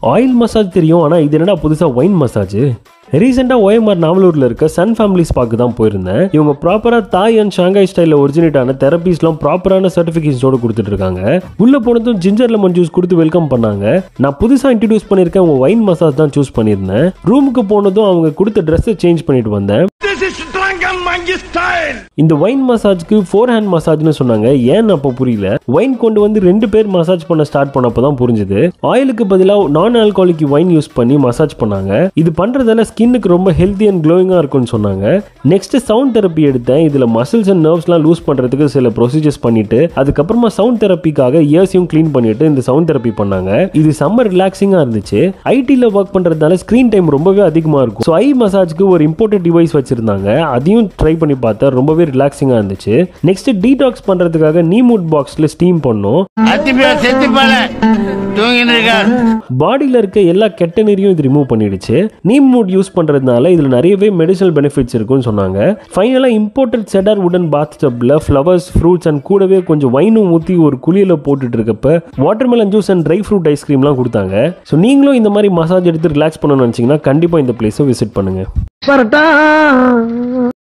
oil massage தெரியும் ஆனால் இது என்னடா புதுசாக ஒயின் மசாஜ் ரீசெண்டாக ஓஎம்ஆர் நாவலூரில் இருக்க சன் ஃபேமிலி ஸ்பாக்கு தான் போயிருந்தேன் இவங்க ப்ராப்பராக தாய் அண்ட் ஷாங்காய் ஸ்டைலில் ஒரிஜினேட் ஆன தெரப்பீஸ்லாம் ப்ராப்பரான சர்டிஃபிகேஷனோட கொடுத்துட்டு இருக்காங்க உள்ள போனதும் ஜிஞ்சர் லெமன் ஜூஸ் கொடுத்து வெல்கம் பண்ணாங்க நான் புதுசாக இன்ட்ரடியூஸ் பண்ணியிருக்கேன் உங்கள் ஒயின் மசாஜ் தான் சூஸ் பண்ணியிருந்தேன் ரூமுக்கு போனதும் அவங்க கொடுத்த ட்ரெஸ்ஸை சேஞ்ச் பண்ணிட்டு வந்தேன் இந்த ஒயின் மசாஜ்க்கு ஃபோர் ஹேண்ட் மசாஜ்னு சொன்னாங்க ஏன்னு அப்போ புரியல ஒயின் கொண்டு வந்து ரெண்டு பேர் மசாஜ் பண்ண ஸ்டார்ட் பண்ணப்போ தான் புரிஞ்சுது ஆயிலுக்கு பதிலாக நான் ஆல்கோலிக் ஒயின் யூஸ் பண்ணி மசாஜ் பண்ணாங்க இது பண்றதால ஸ்கின்னுக்கு ரொம்ப ஹெல்த்தி அண்ட் க்ளோயிங்காக இருக்கும்னு சொன்னாங்க நெக்ஸ்ட் சவுண்ட் தெரப்பி எடுத்தேன் இதில் மசில்ஸ் அண்ட் நர்வ்ஸ்லாம் லூஸ் பண்ணுறதுக்கு சில ப்ரொசீஜர்ஸ் பண்ணிட்டு அதுக்கப்புறமா சவுண்ட் தெரப்பிக்காக இயர்ஸையும் க்ளீன் பண்ணிட்டு இந்த சவுண்ட் தெரப்பி பண்ணாங்க இது செம்ம ரிலாக்ஸிங்காக இருந்துச்சு ஐடியில் ஒர்க் பண்ணுறதுனால ஸ்க்ரீன் டைம் ரொம்பவே அதிகமாக இருக்கும் ஸோ ஐ மசாஜ்க்கு ஒரு இம்போர்ட்டட் டிவைஸ் வச்சிருந்தாங்க அதையும் ட்ரை பண்ணி பார்த்தா ரொம்பவே ரிலாக்ஸிங்காக இருந்துச்சு நெக்ஸ்ட் டீடாக்ஸ் பண்ணுறதுக்காக நீமூட் பாக்ஸில் ஸ்டீம் பண்ணோம் அத்திப்பா செத்துப்பால தூங்கிட்டு இருக்கார் பாடியில் இருக்க எல்லா கெட்ட நீரையும் இது ரிமூவ் பண்ணிடுச்சு நீம் மூட் யூஸ் பண்ணுறதுனால இதில் நிறையவே மெடிசனல் பெனிஃபிட்ஸ் இருக்குன்னு சொன்னாங்க ஃபைனலாக இம்போர்ட்டட் செடார் உடன் பாத் டப்பில் ஃப்ளவர்ஸ் ஃப்ரூட்ஸ் அண்ட் கூடவே கொஞ்சம் வைனும் ஊற்றி ஒரு குளியில் போட்டுட்டு இருக்கப்ப watermelon juice and dry fruit ஐஸ்கிரீம்லாம் கொடுத்தாங்க ஸோ நீங்களும் இந்த மாதிரி மசாஜ் எடுத்து ரிலாக்ஸ் பண்ணணும்னு நினச்சிங்கன்னா கண்டிப்பாக இந்த பிளேஸை விசிட் பண்ணுங்கள்